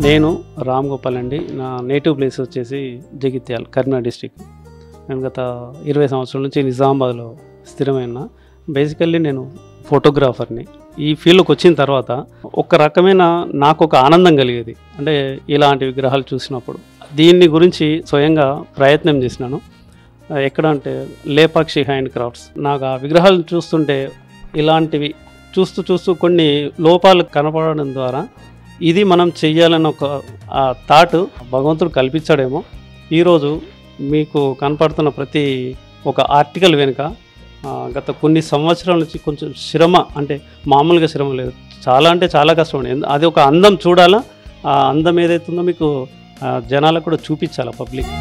నేను రామ్ గోపాల్ అండి నా నేటివ్ ప్లేస్ వచ్చేసి జగిత్యాల కరీంనగర్ డిస్టిక్ నేను గత ఇరవై సంవత్సరాల నుంచి నిజామాబాద్లో స్థిరమైన బేసికల్లీ నేను ఫోటోగ్రాఫర్ని ఈ ఫీల్డ్కి వచ్చిన తర్వాత ఒక రకమైన నాకు ఒక ఆనందం కలిగేది అంటే ఇలాంటి విగ్రహాలు చూసినప్పుడు దీన్ని గురించి స్వయంగా ప్రయత్నం చేసినాను ఎక్కడ అంటే లేపాక్షి హ్యాండ్ క్రాఫ్ట్స్ నాకు ఆ విగ్రహాలను చూస్తుంటే ఇలాంటివి చూస్తూ చూస్తూ కొన్ని లోపాలు కనపడడం ద్వారా ఇది మనం చెయ్యాలని ఒక ఆ థాట్ భగవంతుడు కల్పించాడేమో ఈరోజు మీకు కనపడుతున్న ప్రతి ఒక ఆర్టికల్ వెనుక ఆ, గత కొన్ని సంవత్సరాల నుంచి కొంచెం శ్రమ అంటే మామూలుగా శ్రమ లేదు చాలా అంటే చాలా కష్టం అండి అది ఒక అందం చూడాలా ఆ అందం ఏదైతుందో మీకు ఆ, జనాలకు కూడా చూపించాలి పబ్లిక్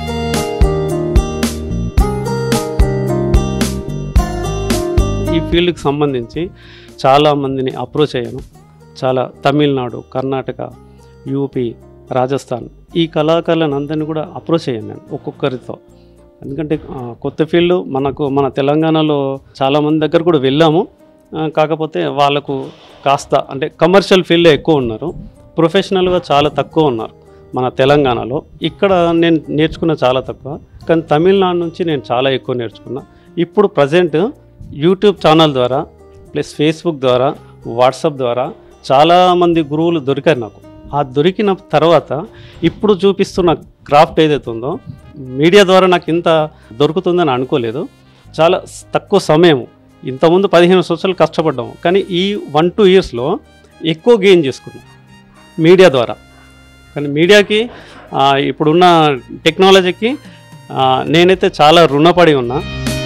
ఈ ఫీల్డ్కి సంబంధించి చాలా మందిని అప్రోచ్ అయ్యాను చాలా తమిళనాడు కర్ణాటక యూపీ రాజస్థాన్ ఈ కళాకారులను అందరినీ కూడా అప్రోచ్ అయ్యాను నేను ఒక్కొక్కరితో ఎందుకంటే ఆ, కొత్త ఫీల్డ్ మనకు మన తెలంగాణలో చాలామంది దగ్గర కూడా వెళ్ళాము ఆ, కాకపోతే వాళ్ళకు కాస్త అంటే కమర్షియల్ ఫీల్డ్ ఎక్కువ ఉన్నారు ప్రొఫెషనల్గా చాలా తక్కువ ఉన్నారు మన తెలంగాణలో ఇక్కడ నేను నేర్చుకున్న చాలా తక్కువ కానీ తమిళనాడు నుంచి నేను చాలా ఎక్కువ నేర్చుకున్నా ఇప్పుడు ప్రజెంట్ యూట్యూబ్ ఛానల్ ద్వారా ప్లస్ ఫేస్బుక్ ద్వారా వాట్సాప్ ద్వారా చాలామంది గురువులు దొరికారు నాకు ఆ దొరికిన తర్వాత ఇప్పుడు చూపిస్తున్న క్రాఫ్ట్ ఏదైతే ఉందో మీడియా ద్వారా నాకు ఇంత దొరుకుతుందని అనుకోలేదు చాలా స్- తక్కువ సమయం ఇంతకుముందు పదిహేను సంవత్సరాలు కష్టపడ్డాము కానీ ఈ వన్ టూ ఇయర్స్లో ఎక్కువ గెయిన్ చేసుకున్నాం మీడియా ద్వారా కానీ మీడియాకి ఆ, ఇప్పుడున్న టెక్నాలజీకి ఆ, నేనైతే చాలా రుణపడి ఉన్నా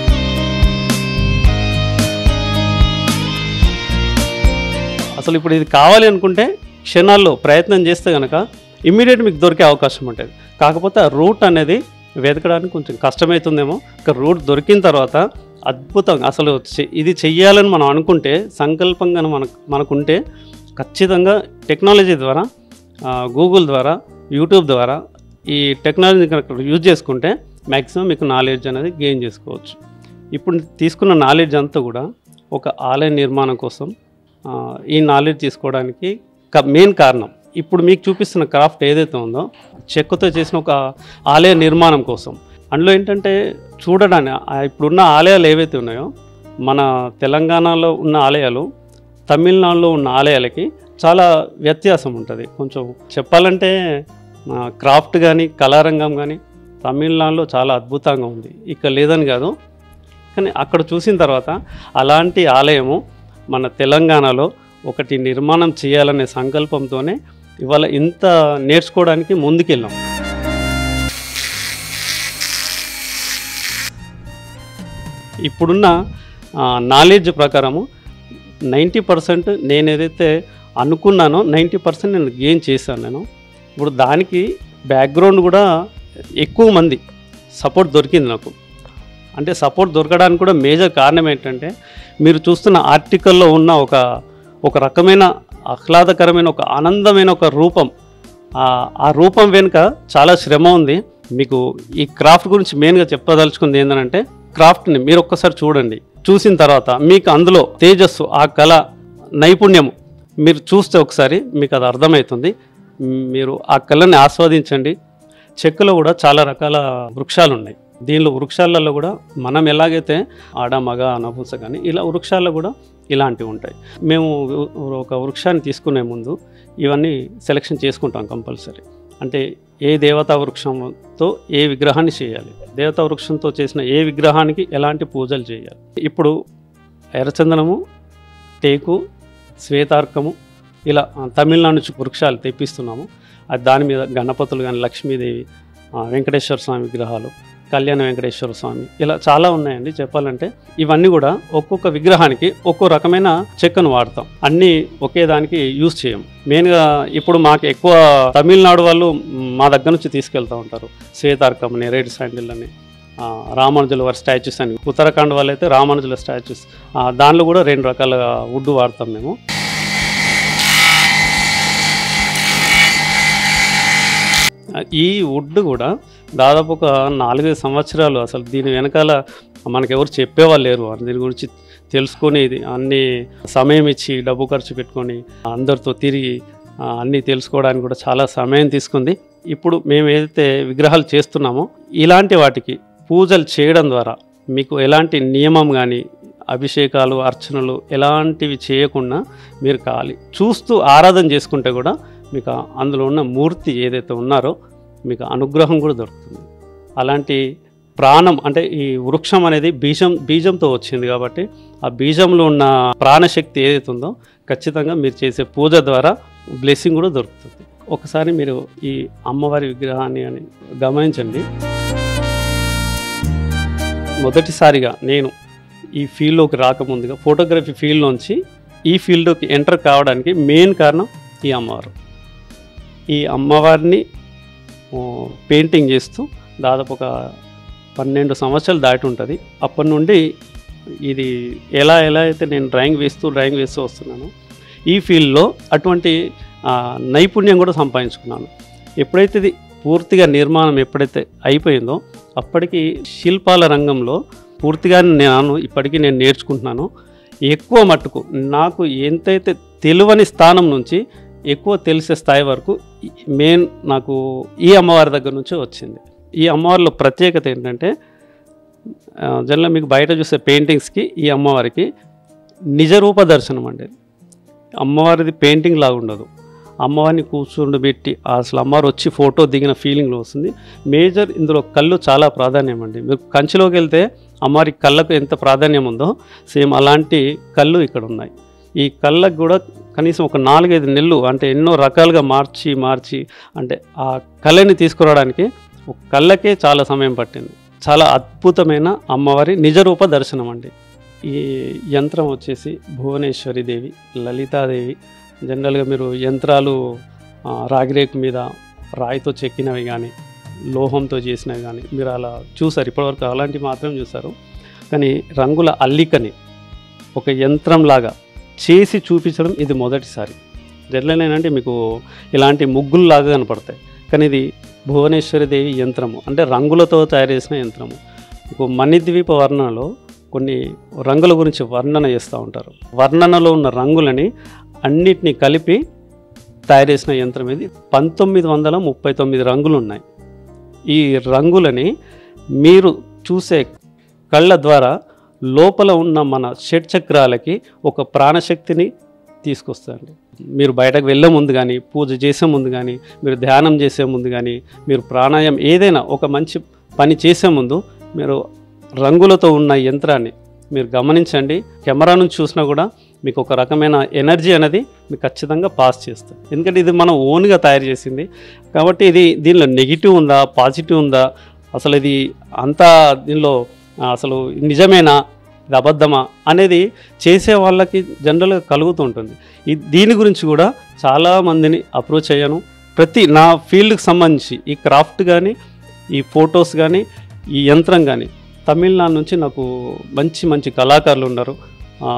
అసలు ఇప్పుడు ఇది కావాలి అనుకుంటే క్షణాల్లో ప్రయత్నం చేస్తే కనుక ఇమ్మీడియట్ మీకు దొరికే అవకాశం ఉంటుంది కాకపోతే ఆ రూట్ అనేది వెతకడానికి కొంచెం కష్టమవుతుందేమో ఇక రూట్ దొరికిన తర్వాత అద్భుతంగా అసలు చె- ఇది చెయ్యాలని మనం అనుకుంటే సంకల్పంగా మనకు మనకుంటే ఖచ్చితంగా టెక్నాలజీ ద్వారా ఆ, గూగుల్ ద్వారా యూట్యూబ్ ద్వారా ఈ టెక్నాలజీ కనుక యూజ్ చేసుకుంటే మ్యాక్సిమం మీకు నాలెడ్జ్ అనేది గెయిన్ చేసుకోవచ్చు ఇప్పుడు తీసుకున్న నాలెడ్జ్ అంతా కూడా ఒక ఆలయ నిర్మాణం కోసం ఆ, ఈ నాలెడ్జ్ తీసుకోవడానికి మెయిన్ కారణం ఇప్పుడు మీకు చూపిస్తున్న క్రాఫ్ట్ ఏదైతే ఉందో చెక్కతో చేసిన ఒక ఆలయ నిర్మాణం కోసం అందులో ఏంటంటే చూడడానికి ఆ ఇప్పుడున్న ఆలయాలు ఏవైతే ఉన్నాయో మన తెలంగాణలో ఉన్న ఆలయాలు తమిళనాడులో ఉన్న ఆలయాలకి చాలా వ్యత్యాసం ఉంటుంది కొంచెం చెప్పాలంటే ఆ, క్రాఫ్ట్ కానీ కళారంగం కానీ తమిళనాడులో చాలా అద్భుతంగా ఉంది ఇక్కడ లేదని కాదు కానీ అక్కడ చూసిన తర్వాత అలాంటి ఆలయము మన తెలంగాణలో ఒకటి నిర్మాణం చేయాలనే సంకల్పంతోనే ఇవాళ ఇంత నేర్చుకోవడానికి ముందుకెళ్ళాం ఇప్పుడున్న నాలెడ్జ్ ప్రకారము నైంటీ పర్సెంట్ నేను ఏదైతే అనుకున్నానో నైంటీ పర్సెంట్ నేను గెయిన్ చేశాను నేను ఇప్పుడు దానికి బ్యాక్గ్రౌండ్ కూడా ఎక్కువ మంది సపోర్ట్ దొరికింది నాకు అంటే సపోర్ట్ దొరకడానికి కూడా మేజర్ కారణం ఏంటంటే మీరు చూస్తున్న ఆర్టికల్లో ఉన్న ఒక ఒక రకమైన ఆహ్లాదకరమైన ఒక ఆనందమైన ఒక రూపం ఆ- ఆ రూపం వెనుక చాలా శ్రమ ఉంది మీకు ఈ క్రాఫ్ట్ గురించి మెయిన్గా చెప్పదలుచుకుంది ఏంటంటే క్రాఫ్ట్ని మీరు ఒక్కసారి చూడండి చూసిన తర్వాత మీకు అందులో తేజస్సు ఆ కళ నైపుణ్యము మీరు చూస్తే ఒకసారి మీకు అది అర్థమవుతుంది మీరు ఆ కళని ఆస్వాదించండి చెక్కులో కూడా చాలా రకాల వృక్షాలు ఉన్నాయి దీనిలో వృక్షాలలో కూడా మనం ఎలాగైతే ఆడ మగ అనపూస కానీ ఇలా వృక్షాల్లో కూడా ఇలాంటివి ఉంటాయి మేము ఒక వృక్షాన్ని తీసుకునే ముందు ఇవన్నీ సెలెక్షన్ చేసుకుంటాం కంపల్సరీ అంటే ఏ దేవతా వృక్షంతో ఏ విగ్రహాన్ని చేయాలి దేవతా వృక్షంతో చేసిన ఏ విగ్రహానికి ఎలాంటి పూజలు చేయాలి ఇప్పుడు ఎర్రచందనము టేకు శ్వేతార్కము ఇలా ఆ, తమిళనాడు నుంచి వృక్షాలు తెప్పిస్తున్నాము అది దాని మీద గణపతులు కానీ లక్ష్మీదేవి ఆ, వెంకటేశ్వర స్వామి విగ్రహాలు కళ్యాణ వెంకటేశ్వర స్వామి ఇలా చాలా ఉన్నాయండి చెప్పాలంటే ఇవన్నీ కూడా ఒక్కొక్క విగ్రహానికి ఒక్కో రకమైన చెక్కను వాడతాం అన్నీ ఒకే దానికి యూజ్ చేయం మెయిన్గా ఇప్పుడు మాకు ఎక్కువ తమిళనాడు వాళ్ళు మ్, మా దగ్గర నుంచి తీసుకెళ్తూ ఉంటారు శ్వేతార్కం అని రెడ్ శాండిల్ అని ఆ, రామానుజుల వారి స్టాచ్యూస్ అని ఉత్తరాఖండ్ వాళ్ళు అయితే రామానుజుల స్టాచ్యూస్ దానిలో కూడా రెండు రకాల వుడ్ వాడతాం మేము ఈ వుడ్ కూడా దాదాపు ఒక నాలుగైదు సంవత్సరాలు అసలు దీని వెనకాల మనకెవరు చెప్పేవాళ్ళు లేరు దీని గురించి తెలుసుకొని ఇది అన్ని సమయం ఇచ్చి డబ్బు ఖర్చు పెట్టుకొని అందరితో తిరిగి ఆ, అన్నీ తెలుసుకోవడానికి కూడా చాలా సమయం తీసుకుంది ఇప్పుడు మేము ఏదైతే విగ్రహాలు చేస్తున్నామో ఇలాంటి వాటికి పూజలు చేయడం ద్వారా మీకు ఎలాంటి నియమం కానీ అభిషేకాలు అర్చనలు ఎలాంటివి చేయకుండా మీరు కాలి చూస్తూ ఆరాధన చేసుకుంటే కూడా మీకు ఆ- అందులో ఉన్న మూర్తి ఏదైతే ఉన్నారో మీకు అనుగ్రహం కూడా దొరుకుతుంది అలాంటి ప్రాణం అంటే ఈ వృక్షం అనేది బీజం బీజంతో వచ్చింది కాబట్టి ఆ బీజంలో ఉన్న ప్రాణశక్తి ఏదైతే ఉందో ఖచ్చితంగా మీరు చేసే పూజ ద్వారా బ్లెస్సింగ్ కూడా దొరుకుతుంది ఒకసారి మీరు ఈ అమ్మవారి విగ్రహాన్ని అని గమనించండి మొదటిసారిగా నేను ఈ ఫీల్డ్లోకి రాకముందుగా ఫోటోగ్రఫీ ఫీల్డ్లోంచి ఈ ఫీల్డ్లోకి ఎంటర్ కావడానికి మెయిన్ కారణం ఈ అమ్మవారు ఈ అమ్మవారిని ఓ, పెయింటింగ్ చేస్తూ దాదాపు ఒక పన్నెండు సంవత్సరాలు దాటి ఉంటుంది అప్పటి నుండి ఇది ఎలా ఎలా అయితే నేను డ్రాయింగ్ వేస్తూ డ్రాయింగ్ వేస్తూ వస్తున్నానో ఈ ఫీల్డ్లో అటువంటి ఆ, నైపుణ్యం కూడా సంపాదించుకున్నాను ఎప్పుడైతే ఇది పూర్తిగా నిర్మాణం ఎప్పుడైతే అయిపోయిందో అప్పటికి శిల్పాల రంగంలో పూర్తిగా నేను ఇప్పటికీ నేను నేర్చుకుంటున్నాను ఎక్కువ మట్టుకు నాకు ఎంతైతే తెలియని స్థానం నుంచి ఎక్కువ తెలిసే స్థాయి వరకు మెయిన్ నాకు ఈ అమ్మవారి దగ్గర నుంచే వచ్చింది ఈ అమ్మవారిలో ప్రత్యేకత ఏంటంటే ఆ, జనరల్గా మీకు బయట చూసే పెయింటింగ్స్కి ఈ అమ్మవారికి నిజరూప దర్శనం అండి అమ్మవారిది పెయింటింగ్ లాగా ఉండదు అమ్మవారిని కూర్చుండబెట్టి అసలు అమ్మవారు వచ్చి ఫోటో దిగిన ఫీలింగ్లో వస్తుంది మేజర్ ఇందులో కళ్ళు చాలా ప్రాధాన్యం అండి మీరు కంచిలోకి వెళ్తే అమ్మవారి కళ్ళకు ఎంత ప్రాధాన్యం ఉందో సేమ్ అలాంటి కళ్ళు ఇక్కడ ఉన్నాయి ఈ కళ్ళకు కూడా కనీసం ఒక నాలుగైదు నెలలు అంటే ఎన్నో రకాలుగా మార్చి మార్చి అంటే ఆ కళని తీసుకురావడానికి ఒక కళ్ళకే చాలా సమయం పట్టింది చాలా అద్భుతమైన అమ్మవారి నిజరూప దర్శనం అండి ఈ యంత్రం వచ్చేసి భువనేశ్వరి దేవి లలితాదేవి జనరల్గా మీరు యంత్రాలు ఆ, రాగిరేకు మీద రాయితో చెక్కినవి కానీ లోహంతో చేసినవి కానీ మీరు అలా చూసారు ఇప్పటివరకు అలాంటివి మాత్రం చూసారు కానీ రంగుల అల్లికని ఒక యంత్రంలాగా చేసి చూపించడం ఇది మొదటిసారి జనరల్ ఏంటంటే మీకు ఇలాంటి ముగ్గుల్లాగా కనపడతాయి కానీ ఇది భువనేశ్వరి దేవి యంత్రము అంటే రంగులతో తయారు చేసిన యంత్రము మీకు మణిద్వీప వర్ణనలో కొన్ని రంగుల గురించి వర్ణన చేస్తూ ఉంటారు వర్ణనలో ఉన్న రంగులని అన్నిటినీ కలిపి తయారు చేసిన యంత్రం ఇది పంతొమ్మిది వందల ముప్పై తొమ్మిది రంగులు ఉన్నాయి ఈ రంగులని మీరు చూసే కళ్ళ ద్వారా లోపల ఉన్న మన షట్చక్రాలకి ఒక ప్రాణశక్తిని తీసుకొస్తాయండి మీరు బయటకు వెళ్ళే ముందు కానీ పూజ చేసే ముందు కానీ మీరు ధ్యానం చేసే ముందు కానీ మీరు ప్రాణాయామం ఏదైనా ఒక మంచి పని చేసే ముందు మీరు రంగులతో ఉన్న యంత్రాన్ని మీరు గమనించండి కెమెరా నుంచి చూసినా కూడా మీకు ఒక రకమైన ఎనర్జీ అనేది మీకు ఖచ్చితంగా పాస్ చేస్తుంది ఎందుకంటే ఇది మనం ఓన్గా తయారు చేసింది కాబట్టి ఇది దీనిలో నెగిటివ్ ఉందా పాజిటివ్ ఉందా అసలు ఇది అంతా దీనిలో ఆ, అసలు నిజమేనా ఇది అబద్ధమా అనేది చేసే వాళ్ళకి జనరల్గా కలుగుతూ ఉంటుంది ఈ దీని గురించి కూడా చాలామందిని అప్రోచ్ అయ్యాను ప్రతి నా ఫీల్డ్కి సంబంధించి ఈ క్రాఫ్ట్ కానీ ఈ ఫొటోస్ కానీ ఈ యంత్రం కానీ తమిళనాడు నుంచి నాకు మంచి మంచి కళాకారులు ఉన్నారు ఆ,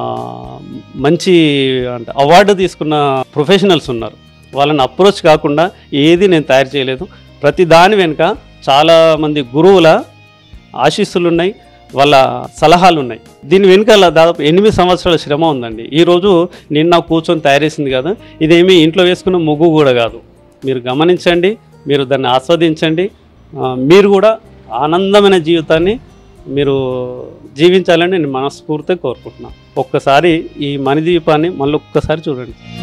మంచి అంటే అవార్డు తీసుకున్న ప్రొఫెషనల్స్ ఉన్నారు వాళ్ళని అప్రోచ్ కాకుండా ఏది నేను తయారు చేయలేదు ప్రతి దాని వెనుక చాలామంది గురువుల ఆశీస్సులు ఉన్నాయి వాళ్ళ సలహాలు ఉన్నాయి దీని వెనుకాల దాదాపు ఎనిమిది సంవత్సరాల శ్రమ ఉందండి ఈరోజు నిన్న కూర్చొని తయారు చేసింది కాదు ఇదేమీ ఇంట్లో వేసుకున్న ముగ్గు కూడా కాదు మీరు గమనించండి మీరు దాన్ని ఆస్వాదించండి ఆ, మీరు కూడా ఆనందమైన జీవితాన్ని మీరు జీవించాలని నేను మనస్ఫూర్తిగా కోరుకుంటున్నాను ఒక్కసారి ఈ మణిదీపాన్ని మళ్ళీ ఒక్కసారి చూడండి